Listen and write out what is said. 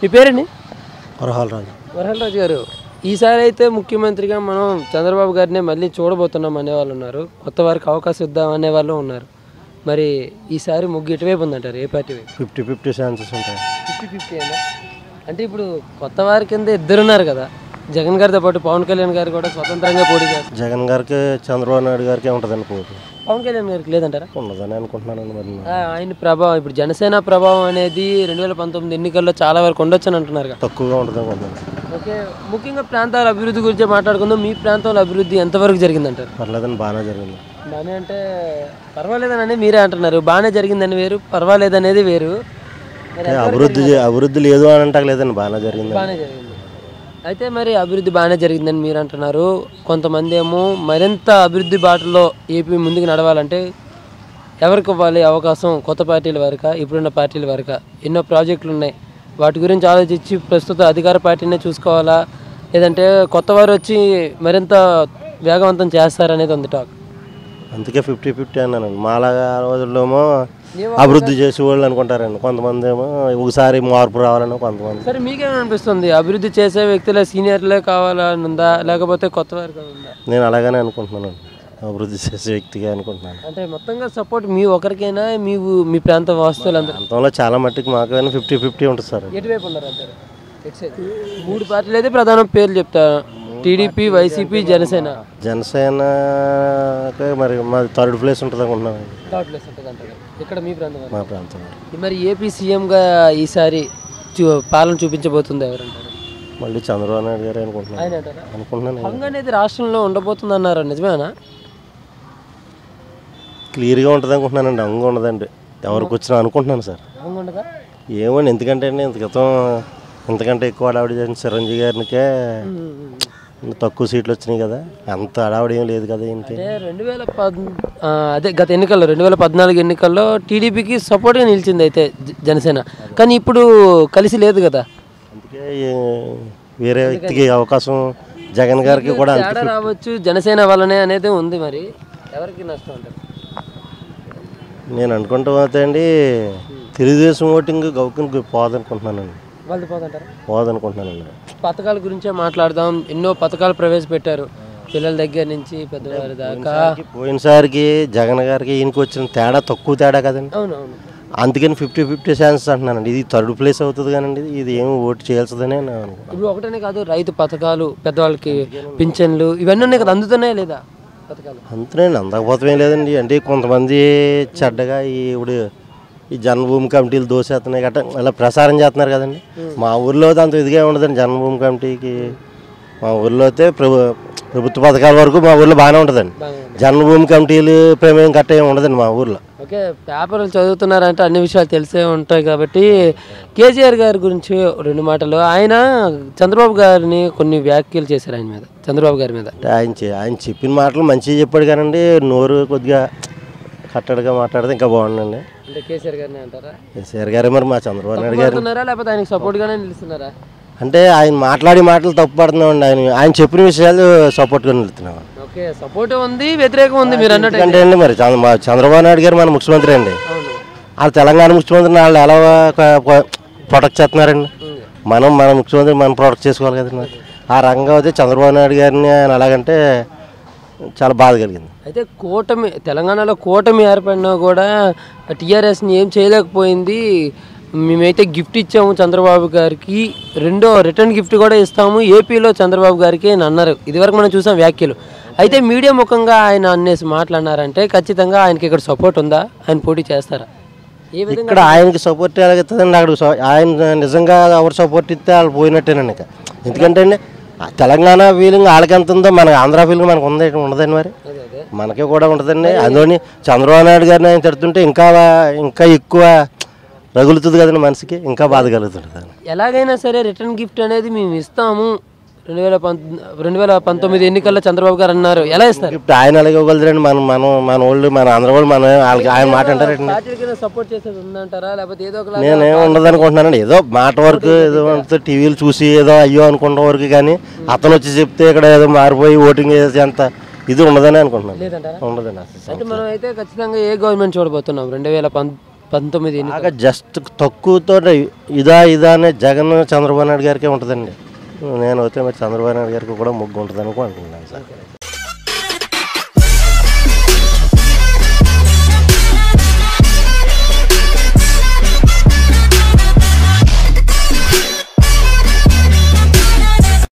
మీ పేరండి వరహాల రాజు వరహల్రాజు గారు ఈసారి అయితే ముఖ్యమంత్రిగా మనం చంద్రబాబు గారినే మళ్ళీ చూడబోతున్నాం అనే వాళ్ళు ఉన్నారు కొత్త వారికి అవకాశం ఇద్దాం అనే వాళ్ళు ఉన్నారు మరి ఈసారి ముగ్గు ఎటువైపు ఉందంటారు ఏ పార్టీ వైపు ఫిఫ్టీ ఫిఫ్టీ ఛాన్సెస్ ఉంటాయి ఫిఫ్టీ ఫిఫ్టీ అయినా అంటే ఇప్పుడు కొత్త వారి కింద ఇద్దరున్నారు కదా జగన్ గారితో పాటు పవన్ కళ్యాణ్ గారు కూడా స్వతంత్రంగా పోటీ చేస్తారు జగన్ గారికి చంద్రబాబు నాయుడు గారికి ఉంటుందని పోటీ పవన్ కళ్యాణ్ గారికి లేదంటారా ఉండదని అనుకుంటున్నాను మరి ఆ, ఆయన ప్రభావం ఇప్పుడు జనసేన ప్రభావం అనేది రెండు వేల పంతొమ్మిది ఎన్నికల్లో చాలా వరకు ఉండొచ్చు అని అంటున్నారు కదా తక్కువగా ఉంటుంది అనుకుంటున్నాను ఓకే ముఖ్యంగా ప్రాంతాల అభివృద్ధి గురించి మాట్లాడుకుందాం మీ ప్రాంతంలో అభివృద్ధి ఎంతవరకు జరిగిందంటారు పర్లేదని బాగానే జరిగింది బాగానే అంటే పర్వాలేదనని మీరే అంటున్నారు బాగానే జరిగిందని వేరు పర్వాలేదనేది వేరు మరి అంటే అభివృద్ధి చే- అభివృద్ధి లేదు అని అంటే లేదండి బాగానే జరిగింది బాగానే జరిగింది అయితే మరి అభివృద్ధి బాగానే జరిగిందని మీరు అంటున్నారు కొంతమంది ఏమో మరింత అభివృద్ధి బాటలో ఏపీ ముందుకు నడవాలంటే ఎవరికి ఇవ్వాలి అవకాశం కొత్త పార్టీల వరక ఇప్పుడున్న పార్టీల వరక ఎన్నో ప్రాజెక్టులు ఉన్నాయి వాటి గురించి ఆలోచించి ప్రస్తుత అధికార పార్టీనే చూసుకోవాలా లేదంటే కొత్త వారు వచ్చి మరింత వేగవంతం చేస్తారనేది ఉంది టాక్ అందుకే ఫిఫ్టీ ఫిఫ్టీ అన్నానండి మాలాగా ఆ రోజుల్లోమో అభివృద్ధి చేసేవాళ్ళు అనుకుంటారండి కొంతమంది ఏమో ఒకసారి మార్పు రావాలని కొంతమంది సరే మీకేమనిపిస్తుంది అభివృద్ధి చేసే వ్యక్తులే సీనియర్లే కావాలని ఉందా లేకపోతే కొత్త వారికి ఉందా నేను అలాగనే అనుకుంటున్నాను అభివృద్ధి చేసే వ్యక్తిగా అనుకుంటున్నాను అంటే మొత్తంగా సపోర్ట్ మీ ఒకరికైనా మీ ఊ- మీ ప్రాంత వాస్తువులందరూ ప్రాంతంలో చాలా మట్టుకు మాకు ఫిఫ్టీ ఫిఫ్టీ ఉంటుంది సార్ ఎటువైపు ఉన్నారు అంటారు ఎటు సైడ్? మూడు పార్టీలు అయితే ప్రధాన పేర్లు చెప్తా టీడీపీ వైసీపీ జనసేన జనసేనకి మరి మాది థర్డ్ ప్లేస్ ఉంటుంది అనుకుంటున్నాను థర్డ్ ప్లేస్ ఉంటుంది అంటారు ఇక్కడ మీ ప్రాంతం వారు. మా ప్రాంతంలో మరి ఏపీ సీఎంగా ఈసారి చూ- పాలన చూపించబోతుంది ఎవరంటారు మళ్ళీ చంద్రబాబు నాయుడు గారే అనుకుంటున్నాను ఆయన అంటారా అనుకుంటున్నాను హంగ్ అనేది రాష్ట్రంలో ఉండబోతుంది అన్నారు నిజమేనా క్లియర్గా ఉంటుంది అనుకుంటున్నానండి అంగ ఉండదండి ఎవరికి వచ్చినా అనుకుంటున్నాను సార్ హంగ్ ఉండదా ఏమండి ఎందుకంటే అండి ఇంత క్రితం ఇంతకంటే ఎక్కువ హడావిడి చేసిన చిరంజీవి గారికి తక్కువ సీట్లు వచ్చినాయి కదా అంత హడావిడి ఏం లేదు కదా ఈయనకి అంటే రెండు వేల పద్ ఆ, అదే గత ఎన్నికల్లో రెండు వేల పద్నాలుగు ఎన్నికల్లో టీడీపీకి సపోర్ట్గా నిలిచింది అయితే జ- జనసేన కానీ ఇప్పుడు కలిసి లేదు కదా అందుకే ఈ- వేరే వ్యక్తికి అవకాశం జగన్ గారికి కూడా అంత తేడా రావచ్చు జనసేన వల్లనే అనేది ఉంది మరి ఎవరికి నష్టం అంటారు నేను అనుకుంటూ పోతే అండి తెలుగుదేశం ఓటింగ్ గౌకుని పోదనుకుంటున్నానండి వాళ్ళు పోదంటారు పోదనుకుంటున్నానండి పథకాల గురించే మాట్లాడదాం ఎన్నో పథకాలు ప్రవేశపెట్టారు పిల్లల దగ్గర నుంచి పెద్దవారి దాకా పోయినసారికి జగన్ గారికి ఈయనకి వచ్చిన తేడా తక్కువ తేడా కదండి అవును అవును అందుకని ఫిఫ్టీ ఫిఫ్టీ ఛాన్సెస్ అంటున్నానండి ఇది థర్డ్ ప్లేస్ అవుతుంది కానండి ఇది ఏమి ఓటు చేయాల్సిందనే నేను అనుకుంటున్నాను ఇప్పుడు ఒకటనే కాదు రైతు పథకాలు పెద్దవాళ్ళకి పింఛన్లు ఇవన్నీ ఉన్నాయి కదా అందుతున్నాయి లేదా పథకాలు అంతేనండి అందకపోతే లేదండి అంటే కొంతమంది చెడ్డగా ఈ ఇప్పుడు ఈ జన్మభూమి కమిటీలు దోసేస్తున్నాయి గట్రా ఇలా ప్రసారం చేస్తున్నారు కదండి మా ఊర్లో అయితే అంత ఇదిగా ఉండదండి జన్మభూమి కమిటీకి మా ఊర్లో అయితే ప్రభు ప్రభుత్వ పథకాల వరకు మా ఊర్లో బాగానే ఉంటుందండి బాగానే ఉంది. జన్మభూమి కమిటీలు ప్రమేయం గట్ట ఏమి ఉండదండి మా ఊర్లో ఓకే పేపర్లు చదువుతున్నారంటే అన్ని విషయాలు తెలిసే ఉంటాయి కాబట్టి కేసీఆర్ గారి గురించి రెండు మాటలు ఆయన చంద్రబాబు గారిని కొన్ని వ్యాఖ్యలు చేశారు ఆయన మీద చంద్రబాబు గారి మీద అంటే ఆయన చె- ఆయన చెప్పిన మాటలు మంచిగా చెప్పాడు కానండి నోరు కొద్దిగా కట్టడిగా మాట్లాడితే ఇంకా బాగుండండి అంటే కేసీఆర్ గారిని అంటారా కేసీఆర్ గారే మరి మా చంద్రబాబు నాయుడు గారు పడుతున్నారా లేకపోతే ఆయనకి సపోర్ట్గానే నిలుస్తున్నారా అంటే ఆయన మాట్లాడే మాటలు తప్పు పడుతున్నామండి ఆయన ఆయన చెప్పిన విషయాలు సపోర్ట్గా నిలుస్తున్నాం ఓకే సపోర్ట్ ఉంది వ్యతిరేకం ఉంది మీరు అన్నట్టు ఎందుకంటే అండి మరి చంద్ర- మా చంద్రబాబు నాయుడు గారు మన ముఖ్యమంత్రి అండి అవును వాళ్ళు తెలంగాణ ముఖ్యమంత్రిని వాళ్ళు ఎలా ప్రొటెక్ట్ చేస్తున్నారండి మనం మన ముఖ్యమంత్రి మనం ప్రొటెక్ట్ చేసుకోవాలి కదండి మరి. ఆ రకంగా అయితే చంద్రబాబు నాయుడు గారిని ఆయన ఎలాగంటే చాలా బాధ కలిగింది అయితే కూటమి తెలంగాణలో కూటమి ఏర్పడినా కూడా టీఆర్ఎస్ని ఏం చేయలేకపోయింది మేమైతే గిఫ్ట్ ఇచ్చాము చంద్రబాబు గారికి రెండో రిటర్న్ గిఫ్ట్ కూడా ఇస్తాము ఏపీలో చంద్రబాబు గారికి అని అన్నారు ఇదివరకు మనం చూసాం వ్యాఖ్యలు అయితే మీడియా ముఖంగా ఆయన అన్నేసి మాట్లాడినారంటే ఖచ్చితంగా ఆయనకి ఇక్కడ సపోర్ట్ ఉందా ఆయన పోటీ చేస్తారా ఏ విధంగా ఇక్కడ ఆయనకి సపోర్ట్ ఎలాగైతుందండి అక్కడ సో- ఆయన నిజంగా ఎవరు సపోర్ట్ ఇస్తే వాళ్ళు పోయినట్టేనండి ఇక ఎందుకంటే అండి ఆ తెలంగాణ ఫీలింగ్ వాళ్ళకి ఎంత ఉందో మన ఆంధ్ర ఫీలింగ్ మనకు ఉంది ఉండదండి మరి అదే అదే మనకి కూడా ఉంటుందండి అందులోని చంద్రబాబు నాయుడు గారిని ఆయన తిడుతుంటే ఇంకా ఇంకా ఎక్కువ రగులుతుంది కదండి మనిషికి ఇంకా బాధ కలుగుతుంది ఎలాగైనా సరే రిటర్న్ గిఫ్ట్ అనేది మేము ఇస్తాము రెండు వేల పంత రెండు వేల పంతొమ్మిది ఎన్నికల్లో చంద్రబాబు గారు అన్నారు ఎలా ఇస్తారు ఇప్పుడు ఆయన అలాగే ఇవ్వగలరండి మనం మనం మన వాళ్ళు మన ఆంధ్ర వాళ్ళు మన వాళ్ళకి ఆయన మాట అంటారండి పార్టీలకి సపోర్ట్ చేసేది ఉందంటారా లేకపోతే ఏదో ఒకలా నేనేం ఉండదు అనుకుంటున్నానండి ఏదో మాట వరకు ఏదో అంత టీవీలు చూసి ఏదో అయ్యో అనుకున్న వరకు కానీ అతను వచ్చి చెప్తే ఇక్కడ ఏదో మారిపోయి ఓటింగ్ చేసి అంత ఇది ఉండదని అనుకుంటున్నాను లేదంటారా ఉండదండి అసలు అంటే మనం అయితే ఖచ్చితంగా ఏ గవర్నమెంట్ చూడబోతున్నాం రెండు వేల పం పంతొమ్మిది ఎన్ని బాగా జస్ట్ తక్కువతో ఇదా ఇదా అనే జగన్ చంద్రబాబు నాయుడు గారికే ఉంటుందండి నేను అయితే మరి చంద్రబాబు నాయుడు గారికి కూడా ముగ్గు ఉంటుంది అనుకుంటున్నాను సార్